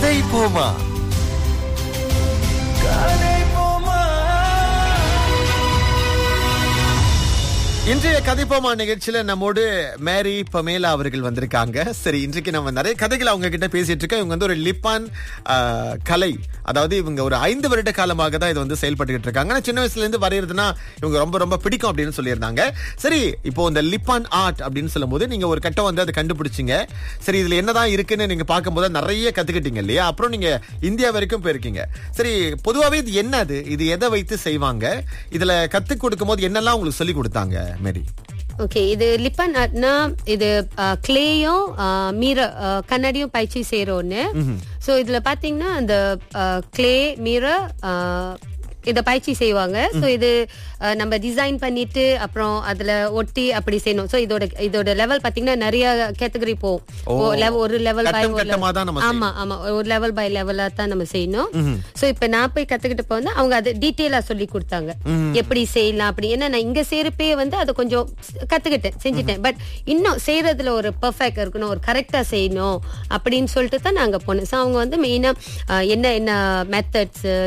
கதை போமா கதை போமா இன்றைய கதைப்போமா நிகழ்ச்சியில நம்மோடு மேரி பமேலா அவர்கள் வந்திருக்காங்க சரி இன்றைக்கு நம்ம நிறைய கதைகள் அவங்க கிட்ட பேசிட்டு இருக்கோம் இவங்க வந்து ஒரு லிப்பான் ஆ, கலை அதாவது இவங்க ஒரு ஐந்து வருட காலமாக தான் இது வந்து செயல்பட்டுக்கிட்டு இருக்காங்க ஆனா சின்ன வயசுல இருந்து வரையறதுனா இவங்க ரொம்ப ரொம்ப பிடிக்கும் அப்படின்னு சொல்லியிருந்தாங்க சரி இப்போ இந்த லிப்பான் ஆர்ட் அப்படின்னு சொல்லும்போது நீங்க ஒரு கட்டம் வந்து அதை கண்டுபிடிச்சீங்க சரி இதுல என்னதான் இருக்குன்னு நீங்க பார்க்கும்போது நிறைய கத்துக்கிட்டீங்க இல்லையா அப்புறம் நீங்க இந்தியா வரைக்கும் போயிருக்கீங்க சரி பொதுவாவே இது என்ன அது இது எதை வைத்து செய்வாங்க இதுல கத்து கொடுக்கும் போது என்னெல்லாம் உங்களுக்கு சொல்லி கொடுத்தாங்க மேரி ஓகே இது லிப்பன் ஆர்ட்னா இது கிளேயும் மீர கண்ணாடியும் பயிற்சி செய்யறோன்னு சோ இதுல பாத்தீங்கன்னா அந்த கிளே மீர இத பயிற்சி செய்வாங்க சோ இது அஹ், நம்ம டிசைன் பண்ணிட்டு அப்புறம் அதுல ஒட்டி அப்படி செய்யணும் சோ இதோட இதோட லெவல் பாத்தீங்கன்னா நிறைய கேட்டகரி போகும் ஓ. ஓ, level- ஒரு லெவல் பை கட்டம் கட்டமா தான் நம்ம ஆமா ஆமா ஒரு லெவல் பை லெவலா தான் நம்ம செய்யணும் சோ இப்ப நான் போய் கத்துக்கிட்டு போனா அவங்க அது டீட்டெயிலா சொல்லி கொடுத்தாங்க எப்படி செய்யலாம் அப்படி ஏன்னா நான் இங்க செய்யறப்பே வந்து அதை கொஞ்சம் கத்துக்கிட்டேன் செஞ்சுட்டேன் பட் இன்னும் செய்யறதுல ஒரு பெர்ஃபெக்ட் இருக்கணும் ஒரு கரெக்டா செய்யணும் அப்படின்னு சொல்லிட்டு தான் நாங்க போனோம் சோ அவங்க வந்து மெயினா என்ன என்ன மெத்தட்ஸ்